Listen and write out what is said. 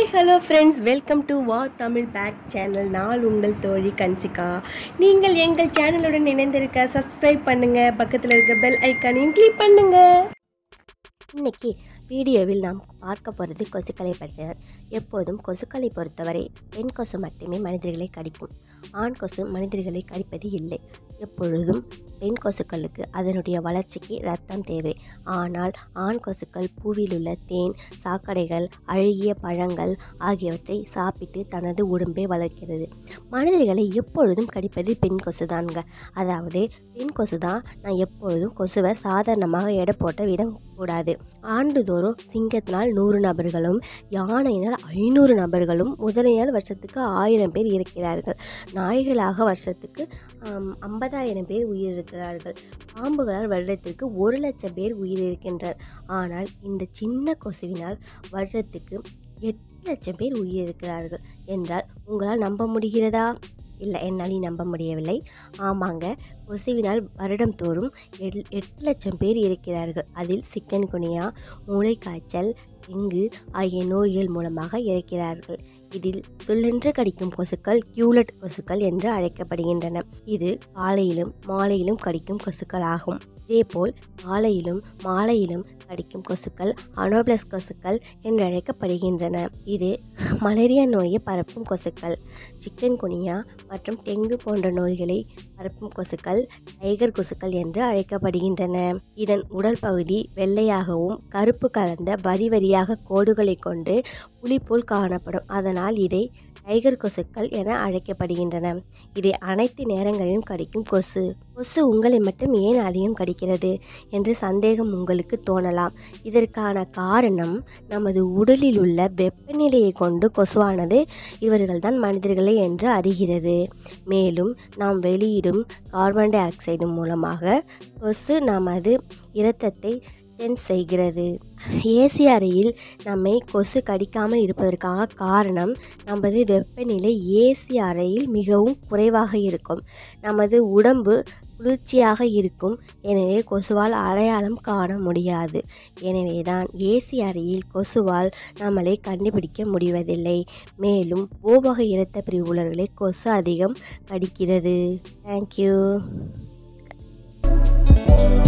hi hello friends welcome to வா Tamil back channel நான் உங்கள் தோழி கன்சிகா நீங்கள் எங்கள் சேனலுடன் இணைந்திருக்க சப்ஸ்கிரைப் பண்ணுங்கள் பக்கத்தில் இருக்க பெல் ஐக்கானையும் கிளிக் பண்ணுங்கள் இன்னைக்கு வீடியோவில் நாம் பார்க்க போகிறது கொசுக்களை பற்றி எப்போதும் கொசுக்களை பொறுத்தவரை பெண் கொசு மட்டுமே மனிதர்களை கடிக்கும் ஆண் கொசு மனிதர்களை கடிப்பது இல்லை எப்பொழுதும் பெண் கொசுக்களுக்கு அதனுடைய வளர்ச்சிக்கு ரத்தம் தேவை ஆனால் ஆண் கொசுக்கள் பூவில் உள்ள தேன் சாக்கடைகள் அழுகிய பழங்கள் ஆகியவற்றை சாப்பிட்டு தனது உடம்பை வளர்க்கிறது மனிதர்களை எப்பொழுதும் கடிப்பது பெண் கொசுதான்ங்க அதாவது பெண் கொசு தான் நான் எப்பொழுதும் கொசுவை சாதாரணமாக எடை போட்ட விடக்கூடாது ஆண்டுதோறும் சிங்கத்தினால் நூறு நபர்களும் யானையினால் ஐநூறு நபர்களும் முதலையால் வருஷத்துக்கு ஆயிரம் பேர் இருக்கிறார்கள் நாய்களாக வருஷத்துக்கு ஐம்பதாயிரம் பேர் உயிரிழக்கிறார்கள் பாம்புகளால் வருடத்திற்கு ஒரு லட்சம் பேர் உயிரிழக்கின்றனர் ஆனால் இந்த சின்ன கொசுவினால் வருடத்துக்கு எட்டு லட்சம் பேர் உயிரிழக்கிறார்கள் என்றால் உங்களால் நம்ப முடிகிறதா இல்லை என்னாலையும் நம்ப முடியவில்லை ஆமாங்க கொசுவினால் வருடம் தோறும் எட் எட்டு லட்சம் பேர் இருக்கிறார்கள் அதில் சிக்கன் குனியா மூளைக்காய்ச்சல் டெங்கு ஆகிய நோய்கள் மூலமாக இறக்கிறார்கள் இதில் சொல்லென்று கடிக்கும் கொசுக்கள் கியூலட் கொசுக்கள் என்று அழைக்கப்படுகின்றன இது காலையிலும் மாலையிலும் கடிக்கும் கொசுக்கள் ஆகும் இதேபோல் காலையிலும் மாலையிலும் கடிக்கும் கொசுக்கள் அனோபிளஸ் கொசுக்கள் என்று அழைக்கப்படுகின்றன இது மலேரியா நோயை பரப்பும் கொசுக்கள் சிக்கன் குனியா மற்றும் டெங்கு போன்ற நோய்களை பரப்பும் கொசுக்கள் டைகர் கொசுக்கள் என்று அழைக்கப்படுகின்றன இதன் உடல் பகுதி வெள்ளையாகவும் கருப்பு கலந்த வரி வரியாக கோடுகளை கொண்டு புலி போல் காணப்படும் அதனால் இதை டைகர் கொசுக்கள் என அழைக்கப்படுகின்றன இதை அனைத்து நேரங்களிலும் கடிக்கும் கொசு கொசு உங்களை மட்டும் ஏன் அதிகம் கடிக்கிறது என்று சந்தேகம் உங்களுக்கு தோணலாம் இதற்கான காரணம் நமது உடலில் உள்ள வெப்பநிலையை கொண்டு கொசுவானது இவர்கள்தான் மனிதர்களே என்று அறிகிறது மேலும் நாம் வெளியிடும் கார்பன் டை ஆக்சைடு மூலமாக கொசு நமது இரத்தத்தை சென்ஸ் செய்கிறது ஏசி அறையில் நம்மை கொசு கடிக்காமல் இருப்பதற்காக காரணம் நமது வெப்பநிலை ஏசி அறையில் மிகவும் குறைவாக இருக்கும் நமது உடம்பு குளிர்ச்சியாக இருக்கும் எனவே கொசுவால் அடையாளம் காண முடியாது எனவே தான் ஏசி அறையில் கொசுவால் நம்மளை கண்டுபிடிக்க முடிவதில்லை மேலும் ஓவக இரத்த பிரிவுள்ளவர்களை கொசு அதிகம் கடிக்கிறது தேங்க்யூ